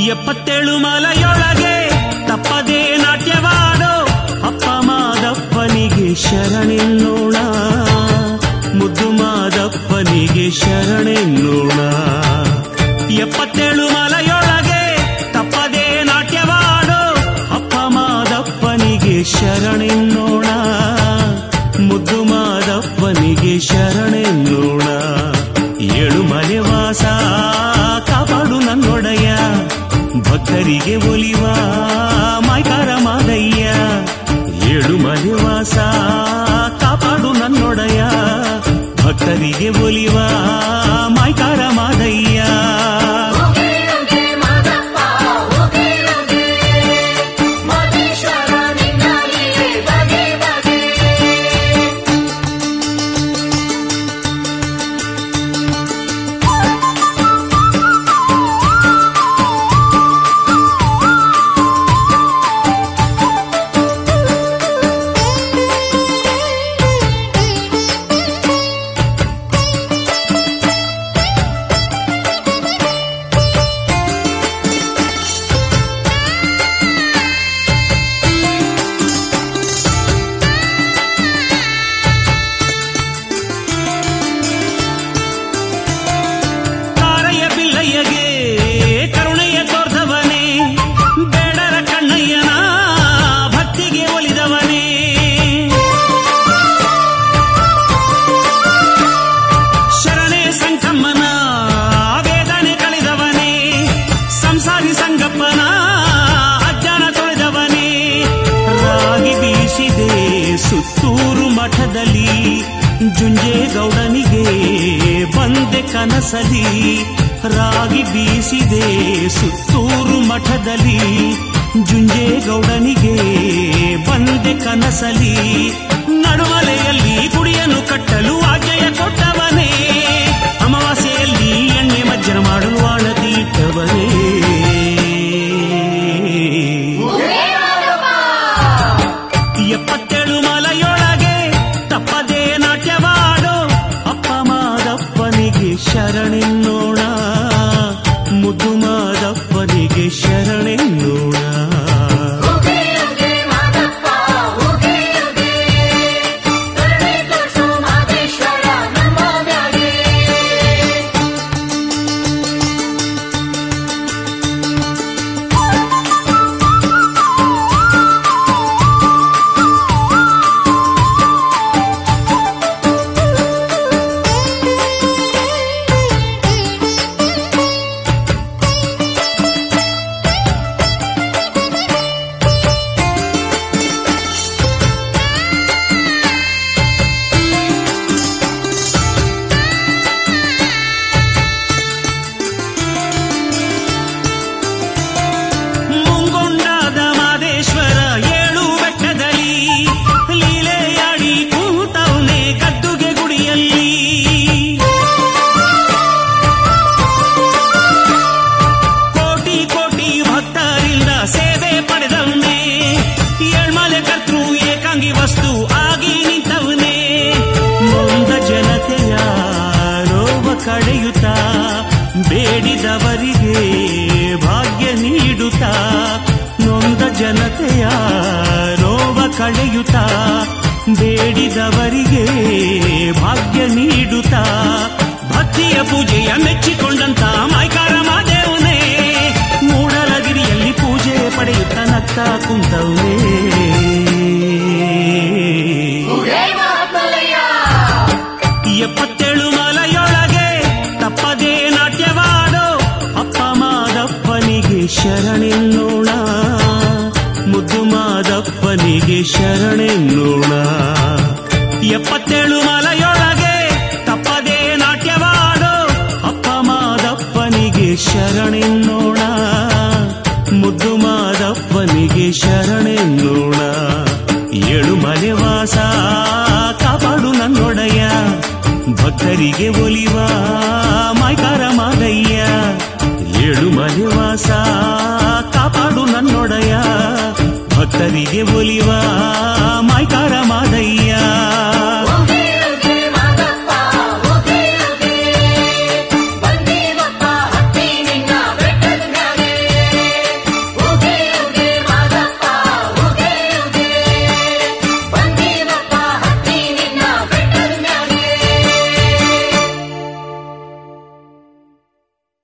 ಎಪ್ಪತ್ತೇಳು ಮಲೆಯೊಳಗೆ ತಪ್ಪದೇ ನಾಟ್ಯವಾಡೋ ಅಪ್ಪ ಮಾದಪ್ಪನಿಗೆ ಶರಣೆನ್ನೋಣ ಮುದ್ದು ಮಾದಪ್ಪನಿಗೆ ಶರಣೆನ್ನೋಣ ಎಪ್ಪತ್ತೇಳು ಮಲೆಯೊಳಗೆ ತಪ್ಪದೇ ನಾಟ್ಯವಾಡೋ ಅಪ್ಪ ಮಾದಪ್ಪನಿಗೆ ಶರಣೆನ್ನೋಣ ಮುದ್ದು ಮಾದಪ್ಪನಿಗೆ ಶರಣೆನ್ನೋಣ ಏಳು ಮಲೆ ವಾಸ ಕಾಪಾಡು ನನ್ನೊಡೆಯ ಭಕ್ತರಿಗೆ ಒಲಿವ ಮೈಕಾರ ಮಾದಯ್ಯ ಏಳು ಮಲೆ ವಾಸ ಕಾಪಾಡು ನನ್ನೊಡೆಯ ಭಕ್ತರಿಗೆ ಒಲಿವ ಮೈಕಾರ ಮಾದಯ್ಯ ಹೋಗೆ ಹೋಗೆ ಮಾದಪ್ಪ ಹೋಗೆ ಹೋಗೆ ಮಹೇಶ್ವರ ನಿನ್ನಲ್ಲಿಯೇ ಬಗೆ ಬಗೆ ತಾರಯ್ಯ ಬಿಲ್ಲಯ್ಯಗೆ ಕರುಣೆಯ ತೋರ್ದವನೇ ಬೇಡರ ಕಣ್ಣಯ್ಯನ ಭಕ್ತಿಗೆ ಒಲಿದವನೇ ಶರಣೆ ಸಂಕಮ್ಮನ ವೇದನೆ ಕಳೆದವನೇ ಸಂಸಾರಿ ಸಂಗಪ್ಪನ ಅಜ್ಞಾನ ತೊಳೆದವನೇ ರಾಗಿ ಬೀಸಿದೆ ಸುತ್ತೂರು ಮಠದಲ್ಲಿ ಜುಂಜೇಗೌಡನಿಗೆ ಬಂದೆ ಕನಸಲಿ ರಾಗಿ ಬೀಸಿದೆ ಸುತ್ತೂರು ಮಠದಲ್ಲಿ ಜುಂಜೇಗೌಡನಿಗೆ ಬಂದೆ ಕನಸಲಿ ನಡುಮಲೆಯಲ್ಲಿ ಗುಡಿಯನ್ನು ಕಟ್ಟಲು ಆಜ್ಞೆಯ ಕೊಟ್ಟವನೇ ಅಮಾವಾಸ್ಯೆಯಲ್ಲಿ ಎಣ್ಣೆ ಮಜ್ಜನ ಮಾಡಲು ಆಣತೀಟ್ಟವನೇ ಎಪ್ಪತ್ತೇಳು ಮಲೆಯೊಳಗೆ ತಪ್ಪದೇ ನಾಟ್ಯವಾಡೋ ಅಪ್ಪ ಮಾದಪ್ಪನಿಗೆ ಶರಣೆನ್ನೋಣ ಮುದ್ದು ಮಾದಪ್ಪನಿಗೆ ಶರಣೆನ್ನೋಣ ಹೋಗೆ ಹೋಗೆ ಮಾದಪ್ಪ ಹೋಗೆ ಹೋಗೆ ಕರುಣೆ ತೋರ್ಸು ಮಹೇಶ್ವರ ನಮ್ಮ ಮ್ಯಾಗೆ ಮುಂಗೊಂಡಾದ ಮಾದೇಶ್ವರ ಏಳು ಬೆಟ್ಟದಲ್ಲಿ ಲೀಲೆಯಾಡಿ ಕೂತವನೆ ಗದ್ದುಗೆ ಗುಡಿಯಲ್ಲಿ ಕೋಟಿ ಕೋಟಿ ಭಕ್ತರಿಂದ ಸೇವೆ ಪಡೆದವನೇ ಏಳ್ಮಲೆ ಕರ್ತೃ ಏಕಾಂಗಿ ವಸ್ತು ಆಗಿ ನಿಂತವನೇ ನೊಂದ ಜನತೆಯ ರೋಗ ಕಳೆಯುತ್ತ ಬೇಡಿದವರಿಗೆ ಭಾಗ್ಯ ನೀಡುತ್ತಾ ನೊಂದ ಜನತೆಯ ರೋಗ ಕಳೆಯುತ್ತ ಬೇಡಿದವರಿಗೆ ಭಾಗ್ಯ ನೀಡುತ್ತಾ ಭಕ್ತಿಯ ಪೂಜೆಯ ಮೆಚ್ಚಿಕೊಂಡಂತ ಮೈಕಾರ ಮಾದೇವನೇ ಮೂಡಲಗಿರಿಯಲ್ಲಿ ಪೂಜೆ ಪಡೆಯುತ್ತ ನಕ್ಕ ಕುಂತವನೇ ಹೋಗೆ ಮಹಾತ್ಮಲಯ್ಯ ಎಪ್ಪತ್ತೇಳು ಮಲೆಯೊಳಗೆ ತಪ್ಪದೇ ನಾಟ್ಯವಾಡೋ ಅಪ್ಪ ಮಾದಪ್ಪನಿಗೆ ಶರಣೆನ್ನೋಣ ಮುದ್ದು ಮಾದಪ್ಪನಿಗೆ ಶರಣೆನ್ನೋಣ ಎಪ್ಪತ್ತೇಳು ಮಲೆಯೊಳಗೆ ತಪ್ಪದೇ ನಾಟ್ಯವಾಡೋ ಅಪ್ಪ ಮಾದಪ್ಪನಿಗೆ ಶರಣೆನ್ನೋಣ ಮುದ್ದು ಮಾದಪ್ಪನಿಗೆ ಶರಣೆನ್ನೋಣ ಏಳು ಮಲೆ ವಾಸ ಕಾಪಾಡು ನನ್ನೊಡೆಯ ಭಕ್ತರಿಗೆ ಒಲಿವ ಮೈಕಾರ ಮಾದಯ್ಯ ಏಳು ಮಲೆ ವಾಸ ಕಾಪಾಡು ನನ್ನೊಡೆಯ ಭಕ್ತರಿಗೆ ಒಲಿವ ಮೈಕಾರ ಮಾದಯ್ಯ